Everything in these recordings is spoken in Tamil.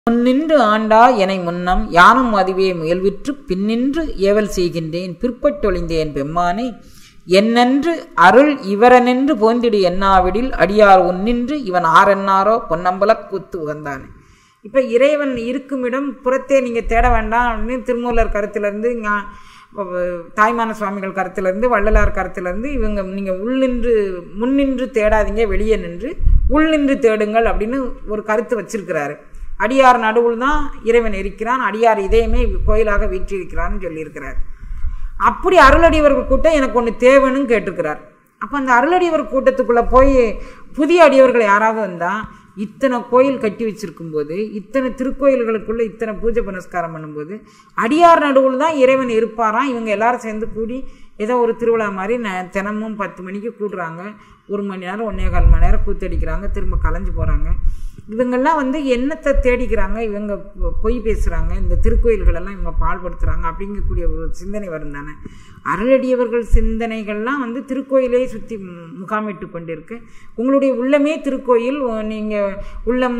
முன்னின்று ஆண்டா எனை முன்னம் யானும் அதுவே முயல்விற்று பின்னின்று ஏவல் செய்கின்றேன் பிற்பட்டொழிந்தேன் பெம்மானே என்னென்று அருள் இவரனென்று போந்திடு என்னாவிடில் அடியார் உன்னின்று இவன் ஆரென்னாரோ பொன்னம்பலக் கூத்து உகந்தானே இப்போ இறைவன் இருக்கும் இடம் புறத்தே நீங்கள் தேட வேண்டாம் அப்படின்னு திருமூலர் கருத்திலிருந்து ஞா- தாய்மான சுவாமிகள் கருத்திலிருந்து வள்ளலார் கருத்திலிருந்து இவங்க நீங்கள் உள்நின்று முன்னின்று தேடாதீங்க வெளியே நின்று உள்நின்று தேடுங்கள் அப்படின்னு ஒரு கருத்து வச்சிருக்கிறாரு அடியார் நடுவில் தான் இறைவன் இருக்கிறான் அடியார் இதயமே கோயிலாக வீற்றிருக்கிறான்னு சொல்லியிருக்கிறார் அப்படி அருளடியவர்கள் கூட்டம் எனக்கு ஒன்று தேவைன்னு கேட்டிருக்கிறார் அப்போ அந்த அருளடியவர் கூட்டத்துக்குள்ளே போய் புதிய அடியவர்கள் யாராவது வந்தால் இத்தனை கோயில் கட்டி வச்சிருக்கும் போது இத்தனை திருக்கோயில்களுக்குள்ள இத்தனை பூஜை புனஸ்காரம் பண்ணும்போது அடியார் நடுவில் தான் இறைவன் இருப்பாராம் இவங்க எல்லாரும் சேர்ந்து கூடி ஏதோ ஒரு திருவிழா மாதிரி ந தினமும் பத்து மணிக்கு கூடுறாங்க ஒரு மணி நேரம் ஒன்றே கால் மணி நேரம் கூத்தடிக்கிறாங்க திரும்ப கலைஞ்சு போகிறாங்க இவங்கெல்லாம் வந்து என்னத்தை தேடிக்கிறாங்க இவங்க பொ- பொய் பேசுகிறாங்க இந்த திருக்கோயில்களெல்லாம் இவங்க பாழ்படுத்துகிறாங்க அப்படிங்கக்கூடிய ஒரு சிந்தனை வரும் தானே அருளடியவர்கள் சிந்தனைகள்லாம் வந்து திருக்கோயிலே சுற்றி முகாமிட்டு கொண்டிருக்கு உங்களுடைய உள்ளமே திருக்கோயில் நீங்கள் உள்ளம்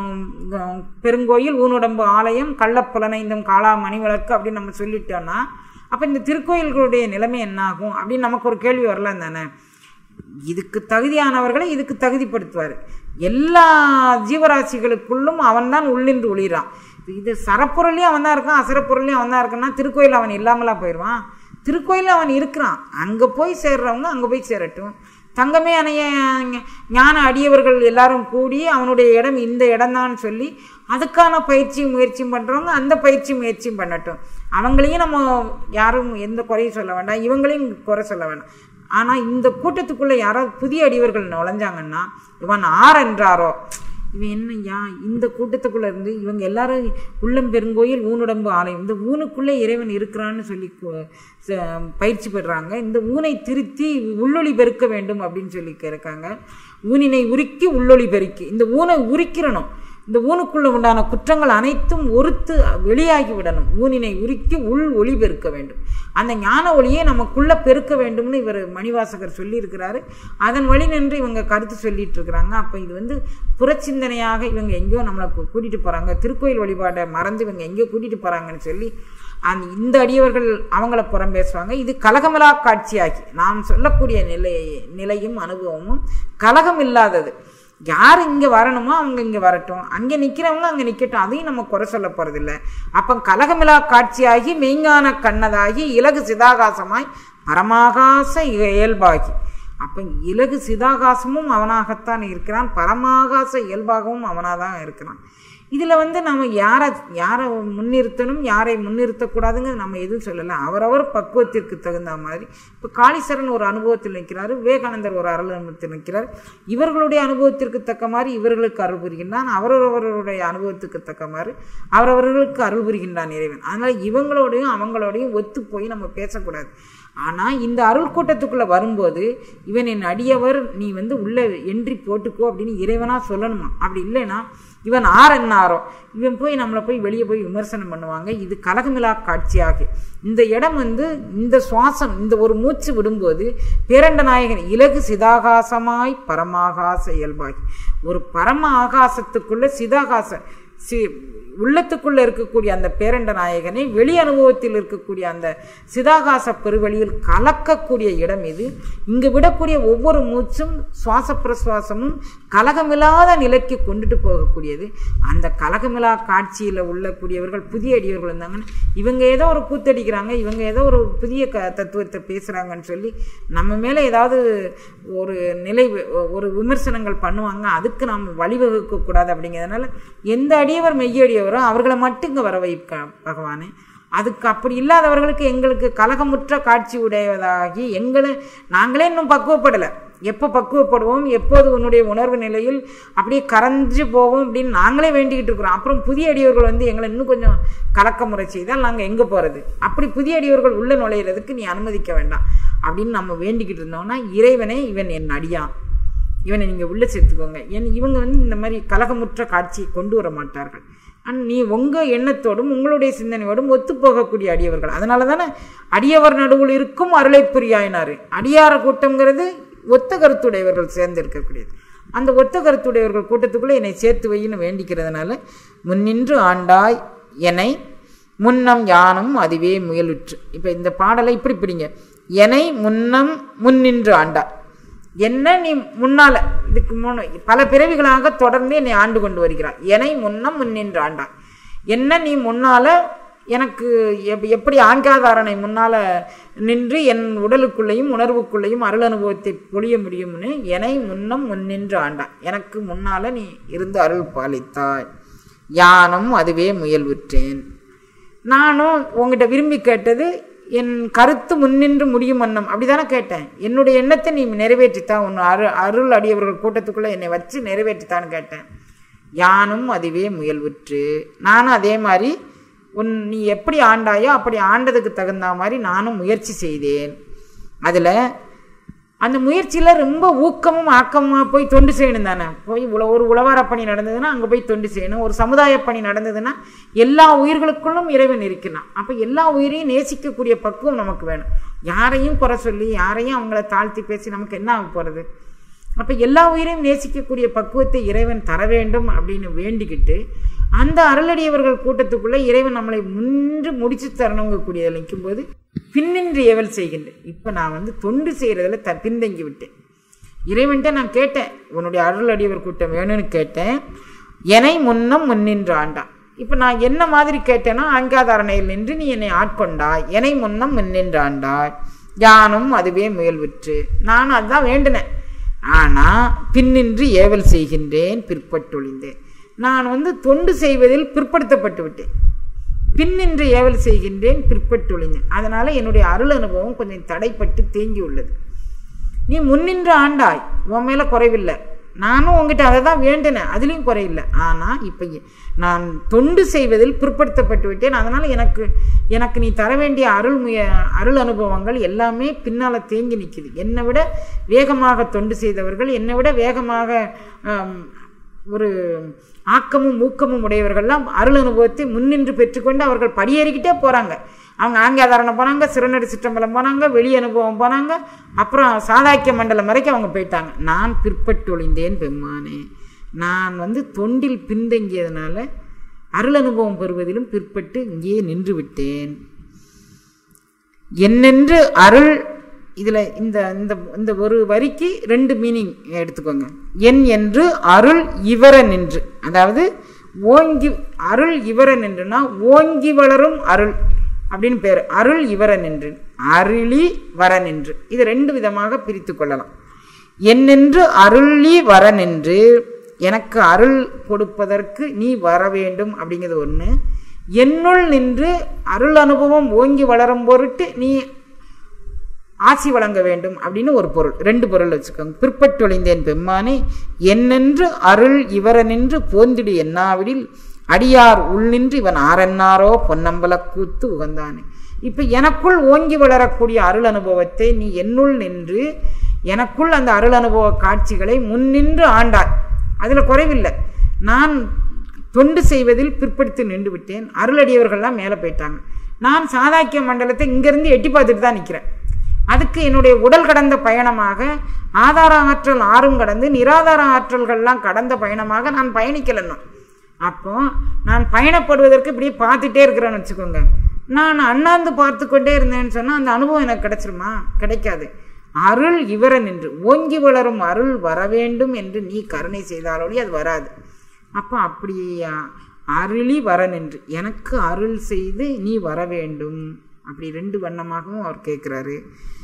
உம், பெருங்கோயில் ஊனுடம்பு ஆலயம் கள்ளப்புலனைந்தும் காளா மணிவிளக்கு அப்படின்னு நம்ம சொல்லிட்டோன்னா அப்போ இந்த திருக்கோயில்களுடைய நிலைமை என்ன ஆகும் அப்படின்னு நமக்கு ஒரு கேள்வி வரலாம் தானே இதுக்கு தகுதியானவர்களை இதுக்கு தகுதிப்படுத்துவார் எல்லா ஜீவராசிகளுக்குள்ளும் அவன்தான் உள்ளின்று ஒளிறான் இது சரப்பொருளையும் அவன் தான் இருக்கான் அசரப்பொருளையும் அவன் தான் இருக்கான்னா திருக்கோயில் அவன் இல்லாமலா போயிடுவான் திருக்கோயிலில் அவன் இருக்கிறான் அங்கே போய் சேர்றவங்க அங்கே போய் சேரட்டும் தங்கமே அணைய ஞான அடியவர்கள் எல்லாரும் கூடி அவனுடைய இடம் இந்த இடம்தான் சொல்லி அதுக்கான பயிற்சியும் முயற்சியும் பண்ணுறவங்க அந்த பயிற்சி முயற்சியும் பண்ணட்டும் அவங்களையும் நம்ம யாரும் எந்த குறையும் சொல்ல வேண்டாம் இவங்களையும் குறை சொல்ல வேண்டாம் ஆனால் இந்த கூட்டத்துக்குள்ளே யாராவது புதிய அடியவர்கள் நுழைஞ்சாங்கன்னா இவன் ஆர் என்றாரோ இவன் என்னய்யா இந்த கூட்டத்துக்குள்ளே இருந்து இவங்க எல்லாரும் உள்ளம் பெருங்கோயில் ஊனுடம்பு ஆலயம் இந்த ஊனுக்குள்ளே இறைவன் இருக்கிறான்னு சொல்லி கு- ச- பயிற்சி பெறுறாங்க இந்த ஊனை திருத்தி உள்ளொளி பெருக்க வேண்டும் அப்படின்னு சொல்லி இருக்காங்க ஊனினை உருக்கி உள்ளொளி பெருக்கி இந்த ஊனை உரிக்கிறணும் இந்த ஊனுக்குள்ள உண்டான குற்றங்கள் அனைத்தும் ஒருத்து வெளியாகி விடணும் ஊனினை உருக்கி உள் ஒளி பெருக்க வேண்டும் அந்த ஞான ஒளியை நமக்குள்ள பெருக்க வேண்டும்னு இவர் மணிவாசகர் சொல்லியிருக்கிறாரு அதன் வழி நின்று இவங்க கருத்து சொல்லிட்டு இருக்கிறாங்க அப்போ இது வந்து புறச்சிந்தனையாக இவங்க எங்கேயோ நம்மளை கூ- கூட்டிட்டு போறாங்க திருக்கோயில் வழிபாட்டை மறந்து இவங்க எங்கேயோ கூட்டிட்டு போறாங்கன்னு சொல்லி அந்த இந்த அடியவர்கள் அவங்கள புறம் பேசுவாங்க இது கலகமிலா காட்சியாகி நாம் சொல்லக்கூடிய நிலை நிலையும் அனுபவமும் கலகம் இல்லாதது யார் இங்கே வரணுமோ அவங்க இங்கே வரட்டும் அங்கே நிற்கிறவங்க அங்கே நிற்கட்டும் அதையும் நம்ம குறை சொல்ல போகிறதில்ல அப்போ கலகமிலா காட்சியாகி மெய்ஞான கண்ணதாகி இலகு சிதாகாசமாய் பரமாகாச இயல்பாகி அப்போ இலகு சிதாகாசமும் அவனாகத்தான் இருக்கிறான் பரமாகாச இயல்பாகவும் அவனாக தான் இருக்கிறான் இதில் வந்து நம்ம யாரை யாரை முன்னிறுத்தணும் யாரை முன்னிறுத்தக்கூடாதுங்க நம்ம எதுவும் சொல்லலை அவரவர் பக்குவத்திற்கு தகுந்த மாதிரி இப்போ காளீஸ்வரன் ஒரு அனுபவத்தில் நிற்கிறாரு விவேகானந்தர் ஒரு அருள் அனுபவத்தில் நிற்கிறார் இவர்களுடைய அனுபவத்திற்கு தக்க மாதிரி இவர்களுக்கு அருள் புரிகின்றான் அவரவர்களுடைய அனுபவத்துக்கு தக்க மாதிரி அவரவர்களுக்கு அருள் புரிகின்றான் இறைவன் அதனால் இவங்களோடையும் அவங்களோடையும் ஒத்து போய் நம்ம பேசக்கூடாது ஆனால் இந்த அருள் கூட்டத்துக்குள்ளே வரும்போது இவன் என் அடியவர் நீ வந்து உள்ளே என்ட்ரி போட்டுக்கோ அப்படின்னு இறைவனாக சொல்லணுமா அப்படி இல்லைன்னா இவன் ஆர் என்னாரோ இவன் போய் நம்மளை போய் வெளியே போய் விமர்சனம் பண்ணுவாங்க இது கலகமிலா காட்சியாக இந்த இடம் வந்து இந்த சுவாசம் இந்த ஒரு மூச்சு விடும்போது பேரண்ட நாயகன் இலகு சிதாகாசமாய் பரமாகாச இயல்பாகி ஒரு பரம ஆகாசத்துக்குள்ள சிதாகாச சி உள்ளத்துக்குள்ள இருக்கக்கூடிய அந்த பேரண்ட நாயகனை வெளி அனுபவத்தில் இருக்கக்கூடிய அந்த சிதாகாச பெருவெளியில் கலக்கக்கூடிய இடம் இது இங்கு விடக்கூடிய ஒவ்வொரு மூச்சும் சுவாச பிரசுவாசமும் கலகமில்லாத நிலைக்கு கொண்டுட்டு போகக்கூடியது அந்த கலகமில்லா காட்சியில் உள்ளக்கூடியவர்கள் புதிய அடியவர்கள் இருந்தாங்கன்னு இவங்க ஏதோ ஒரு கூத்தடிக்கிறாங்க இவங்க ஏதோ ஒரு புதிய க தத்துவத்தை பேசுகிறாங்கன்னு சொல்லி நம்ம மேலே ஏதாவது ஒரு நிலை ஒரு விமர்சனங்கள் பண்ணுவாங்க அதுக்கு நாம் வழிவகுக்கக்கூடாது அப்படிங்கிறதுனால எந்த அடியவர் மெய்யடியவரோ அவர்களை மட்டும் இங்கே வர வைக்க பகவானே அதுக்கு அப்படி இல்லாதவர்களுக்கு எங்களுக்கு கலகமுற்ற காட்சி உடையதாகி எங்களை நாங்களே இன்னும் பக்குவப்படலை எப்போ பக்குவப்படுவோம் எப்போது உன்னுடைய உணர்வு நிலையில் அப்படியே கரைஞ்சு போவோம் அப்படின்னு நாங்களே வேண்டிக்கிட்டு இருக்கிறோம் அப்புறம் புதிய அடியவர்கள் வந்து எங்களை இன்னும் கொஞ்சம் கலக்க முறை செய்தால் நாங்கள் எங்கே போகிறது அப்படி புதிய அடியவர்கள் உள்ளே நுழையிறதுக்கு நீ அனுமதிக்க வேண்டாம் அப்படின்னு நம்ம வேண்டிக்கிட்டு இருந்தோம்னா இறைவனே இவன் என் அடியான் இவனை நீங்கள் உள்ளே சேர்த்துக்கோங்க ஏன் இவங்க வந்து இந்த மாதிரி கலகமுற்ற காட்சியை கொண்டு வர மாட்டார்கள் ஆனால் நீ உங்கள் எண்ணத்தோடும் உங்களுடைய சிந்தனையோடும் ஒத்துப்போகக்கூடிய அடியவர்கள் அதனால தானே அடியவர் நடுவில் இருக்கும் அருளை புரியாயினாரு அடியார கூட்டங்கிறது ஒத்த கருத்துடையவர்கள் சேர்ந்து இருக்கக்கூடியது அந்த ஒத்த கருத்துடையவர்கள் கூட்டத்துக்குள்ளே என்னை சேர்த்து வைன்னு வேண்டிக்கிறதுனால முன்னின்று ஆண்டாய் என்னை முன்னம் யானும் அதுவே முயலுற்று இப்போ இந்த பாடலை இப்படி பிடிங்க என்னை முன்னம் முன்னின்று ஆண்டாய் என்ன நீ முன்னால இதுக்கு முன்ன பல பிறவிகளாக தொடர்ந்து என்னை ஆண்டு கொண்டு வருகிறாய் என்னை முன்னம் முன்னின்று ஆண்டாய் என்ன நீ முன்னால எனக்கு எப் எப்படி ஆங்காதாரனை முன்னால நின்று என் உடலுக்குள்ளேயும் உணர்வுக்குள்ளேயும் அருள் அனுபவத்தை பொழிய முடியும்னு என்னை முன்னம் முன்னின்று ஆண்டாய் எனக்கு முன்னால நீ இருந்து அருள் பாலித்தாய் யானும் அதுவே முயல்வுற்றேன் நானும் உங்ககிட்ட விரும்பி கேட்டது என் கருத்து முன்னின்று முடியும் வண்ணம் அப்படிதானே கேட்டேன் என்னுடைய எண்ணத்தை நீ நிறைவேற்றித்தான் உன் அரு அருள் அடியவர்கள் கூட்டத்துக்குள்ளே என்னை வச்சு நிறைவேற்றித்தான்னு கேட்டேன் யானும் அதுவே முயல்வுற்று நானும் அதே மாதிரி உன் நீ எப்படி ஆண்டாயோ அப்படி ஆண்டதுக்கு தகுந்த மாதிரி நானும் முயற்சி செய்தேன் அதில் அந்த முயற்சியில் ரொம்ப ஊக்கமும் ஆக்கமாக போய் தொண்டு செய்யணும் தானே போய் உல ஒரு உழவார பணி நடந்ததுன்னா அங்கே போய் தொண்டு செய்யணும் ஒரு சமுதாய பணி நடந்ததுன்னா எல்லா உயிர்களுக்குள்ளும் இறைவன் இருக்கிறான் அப்போ எல்லா உயிரையும் நேசிக்கக்கூடிய பக்குவம் நமக்கு வேணும் யாரையும் குறை சொல்லி யாரையும் அவங்கள தாழ்த்தி பேசி நமக்கு என்ன ஆக போகிறது அப்போ எல்லா உயிரையும் நேசிக்கக்கூடிய பக்குவத்தை இறைவன் தர வேண்டும் அப்படின்னு வேண்டிக்கிட்டு அந்த அருளடியவர்கள் கூட்டத்துக்குள்ளே இறைவன் நம்மளை முன்று முடிச்சு தரணுங்கக்கூடிய நிற்கும்போது பின்னின்று ஏவல் செய்கின்றேன் இப்போ நான் வந்து தொண்டு செய்கிறதுல த பின்தங்கி விட்டேன் இறைவன்கிட்ட நான் கேட்டேன் உன்னுடைய அருள் அடியவர் கூட்டம் வேணும்னு கேட்டேன் என்னை முன்னம் முன்னின்று ஆண்டான் இப்போ நான் என்ன மாதிரி கேட்டேன்னா அங்காதாரணையில் நின்று நீ என்னை ஆட்கொண்டாய் என்னை முன்னம் முன்னின்று ஆண்டாய் யானும் அதுவே முயல்விற்று நானும் அதுதான் வேண்டினேன் ஆனால் பின்னின்று ஏவல் செய்கின்றேன் பிற்பட்டொழிந்தேன் நான் வந்து தொண்டு செய்வதில் பிற்படுத்தப்பட்டு விட்டேன் பின்னின்று ஏவல் செய்கின்றேன் பிற்பட்டொழிந்தேன் அதனால் என்னுடைய அருள் அனுபவம் கொஞ்சம் தடைப்பட்டு தேங்கி உள்ளது நீ முன்னின்று ஆண்டாய் உன் மேலே குறைவில்லை நானும் உங்ககிட்ட அதை தான் வேண்டினேன் அதுலேயும் குறையில்லை ஆனால் இப்போ நான் தொண்டு செய்வதில் பிற்படுத்தப்பட்டு விட்டேன் அதனால் எனக்கு எனக்கு நீ தர வேண்டிய அருள் முய அருள் அனுபவங்கள் எல்லாமே பின்னால் தேங்கி நிற்கிது என்னை விட வேகமாக தொண்டு செய்தவர்கள் என்னை விட வேகமாக ஆம், ஒரு ஆக்கமும் ஊக்கமும் உடையவர்கள்லாம் அருள் அனுபவத்தை முன்னின்று பெற்றுக்கொண்டு அவர்கள் படியேறிக்கிட்டே போகிறாங்க அவங்க ஆங்கியாதாரணம் போனாங்க சிறுநடி சிற்றம்பலம் போனாங்க வெளி அனுபவம் போனாங்க அப்புறம் சாதாக்கிய மண்டலம் வரைக்கும் அவங்க போயிட்டாங்க நான் பிற்பட்டு ஒளிந்தேன் பெம்மானே நான் வந்து தொண்டில் பின்தங்கியதுனால அருள் அனுபவம் பெறுவதிலும் பிற்பட்டு இங்கேயே நின்று விட்டேன் என்னென்று அருள் இதில் இந்த இந்த இந்த ஒரு வரிக்கு ரெண்டு மீனிங் எடுத்துக்கோங்க என் என்று அருள் இவர நின்று அதாவது ஓங்கி அருள் இவர நின்றுனா ஓங்கி வளரும் அருள் அப்படின்னு பேர் அருள் இவர நின்று அருளி வர நின்று இது ரெண்டு விதமாக பிரித்து கொள்ளலாம் என்னென்று அருளி வர நின்று எனக்கு அருள் கொடுப்பதற்கு நீ வர வேண்டும் அப்படிங்கிறது ஒன்று என்னுள் நின்று அருள் அனுபவம் ஓங்கி வளரும் பொருட்டு நீ ஆசி வழங்க வேண்டும் அப்படின்னு ஒரு பொருள் ரெண்டு பொருள் வச்சுக்கோங்க பிற்பட்டொழிந்தேன் பெம்மானே என்னென்று அருள் இவர நின்று போந்திடு என்னாவிடில் அடியார் உள் நின்று இவன் ஆரென்னாரோ பொன்னம்பல கூத்து உகந்தானே இப்போ எனக்குள் ஓங்கி வளரக்கூடிய அருள் அனுபவத்தை நீ என்னுள் நின்று எனக்குள் அந்த அருள் அனுபவ காட்சிகளை முன்னின்று ஆண்டாய் அதில் குறைவில்லை நான் தொண்டு செய்வதில் பிற்படுத்தி நின்று விட்டேன் அருளடியவர்கள்லாம் மேலே போயிட்டாங்க நான் சாதாக்கிய மண்டலத்தை இங்கேருந்து எட்டி பார்த்துட்டு தான் நிற்கிறேன் அதுக்கு என்னுடைய உடல் கடந்த பயணமாக ஆதார ஆற்றல் ஆறும் கடந்து நிராதார ஆற்றல்கள்லாம் கடந்த பயணமாக நான் பயணிக்கலன்னும் அப்போ நான் பயணப்படுவதற்கு இப்படியே பார்த்துட்டே இருக்கிறேன்னு வச்சுக்கோங்க நான் அண்ணாந்து பார்த்து கொண்டே இருந்தேன்னு சொன்னால் அந்த அனுபவம் எனக்கு கிடைச்சிருமா கிடைக்காது அருள் இவர நின்று ஓங்கி வளரும் அருள் வர வேண்டும் என்று நீ கருணை செய்தாலொழி அது வராது அப்போ அப்படி அ- அருளி வர நின்று எனக்கு அருள் செய்து நீ வர வேண்டும் அப்படி ரெண்டு வண்ணமாகவும் அவர் கேட்குறாரு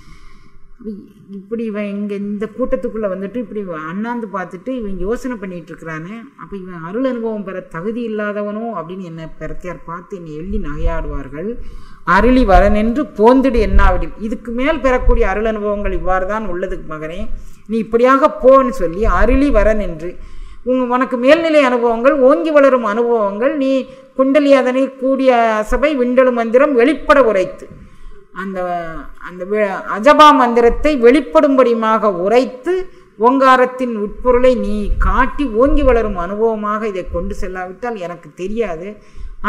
இப்படி இவன் இங்கே இந்த கூட்டத்துக்குள்ளே வந்துட்டு இப்படி இவன் அண்ணாந்து பார்த்துட்டு இவன் யோசனை பண்ணிட்டு இருக்கிறானே அப்போ இவன் அருள் அனுபவம் பெற தகுதி இல்லாதவனோ அப்படின்னு என்னை பெறத்தியார் பார்த்து என்னை எள்ளி நகையாடுவார்கள் அருளி வர நின்று போந்திடு என்னாவிடில் இதுக்கு மேல் பெறக்கூடிய அருள் அனுபவங்கள் இவ்வாறு தான் உள்ளது மகனே நீ இப்படியாக போன்னு சொல்லி அருளி வர நின்று உங்க உனக்கு மேல்நிலை அனுபவங்கள் ஓங்கி வளரும் அனுபவங்கள் நீ குண்டலி அதனை கூடிய சபை விண்டலு மந்திரம் வெளிப்பட உரைத்து அந்த அந்த வி- அஜபா மந்திரத்தை வெளிப்படும்படியுமாக உரைத்து ஓங்காரத்தின் உட்பொருளை நீ காட்டி ஓங்கி வளரும் அனுபவமாக இதை கொண்டு செல்லாவிட்டால் எனக்கு தெரியாது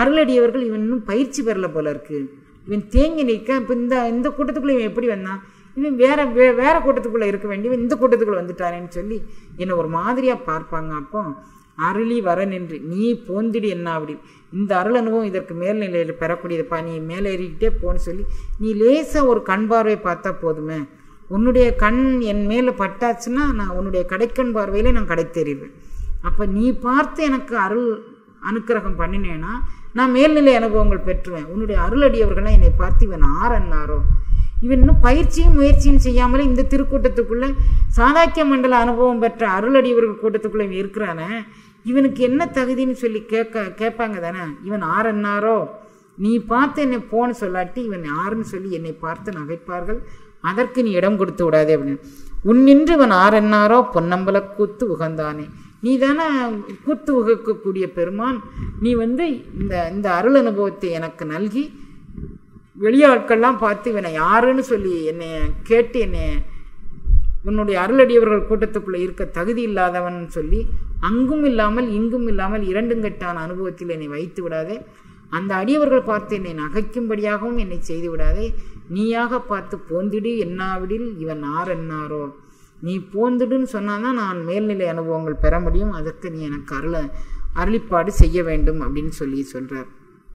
அருளடியவர்கள் இவன் இன்னும் பயிற்சி பெறல போல இருக்கு இவன் தேங்கி நிற்க இப்போ இந்த இந்த கூட்டத்துக்குள்ள இவன் எப்படி வந்தான் இவன் வேற வே வேற கூட்டத்துக்குள்ளே இருக்க வேண்டியவன் இந்த கூட்டத்துக்குள்ளே வந்துட்டானேன்னு சொல்லி என்னை ஒரு மாதிரியாக பார்ப்பாங்க அப்போ அருளி வர நின்று நீ போந்திடு என்ன அப்படி இந்த அருள் அனுபவம் இதற்கு மேல்நிலையில் பெறக்கூடியதுப்பா நீ மேலே ஏறிக்கிட்டே போன்னு சொல்லி நீ லேசாக ஒரு கண் பார்வை பார்த்தா போதுமே உன்னுடைய கண் என் மேலே பட்டாச்சுன்னா நான் உன்னுடைய கடைக்கண் பார்வையிலே நான் கடை தெரிவேன் அப்போ நீ பார்த்து எனக்கு அருள் அனுக்கிரகம் பண்ணினேன்னா நான் மேல்நிலை அனுபவங்கள் பெற்றுவேன் உன்னுடைய அருளடியவர்கள்லாம் என்னை பார்த்து இவன் ஆரன்னாரோ இவன் இன்னும் பயிற்சியும் முயற்சியும் செய்யாமலே இந்த திருக்கூட்டத்துக்குள்ளே சாதாக்கிய மண்டல அனுபவம் பெற்ற அருளடியவர்கள் கூட்டத்துக்குள்ளே இவன் இருக்கிறானே இவனுக்கு என்ன தகுதின்னு சொல்லி கேட்க கேட்பாங்க தானே இவன் ஆரன்னாரோ நீ பார்த்து என்னை போன்னு சொல்லாட்டி இவன் யாருன்னு சொல்லி என்னை பார்த்து நகைப்பார்கள் அதற்கு நீ இடம் கொடுத்து விடாதே அப்படின்னு உன்னின்று இவன் ஆரென்னாரோ பொன்னம்பல கூத்து உகந்தானே நீ தானே கூத்து உகக்கக்கூடிய பெருமான் நீ வந்து இந்த இந்த அருள் அனுபவத்தை எனக்கு நல்கி வெளியாட்கள்லாம் பார்த்து இவனை யாருன்னு சொல்லி என்னை கேட்டு என்னை உன்னுடைய அருளடியவர்கள் கூட்டத்துக்குள்ளே இருக்க தகுதி இல்லாதவன் சொல்லி அங்கும் இல்லாமல் இங்கும் இல்லாமல் இரண்டுங்கட்டான அனுபவத்தில் என்னை வைத்து விடாதே அந்த அடியவர்கள் பார்த்து என்னை நகைக்கும்படியாகவும் என்னை செய்து விடாதே நீயாக பார்த்து போந்திடு என்னாவிடில் இவன் ஆர் என்னாரோ நீ போந்துடுன்னு சொன்னாதான் நான் மேல்நிலை அனுபவங்கள் பெற முடியும் அதற்கு நீ எனக்கு அருள அருளிப்பாடு செய்ய வேண்டும் அப்படின்னு சொல்லி சொல்கிறார்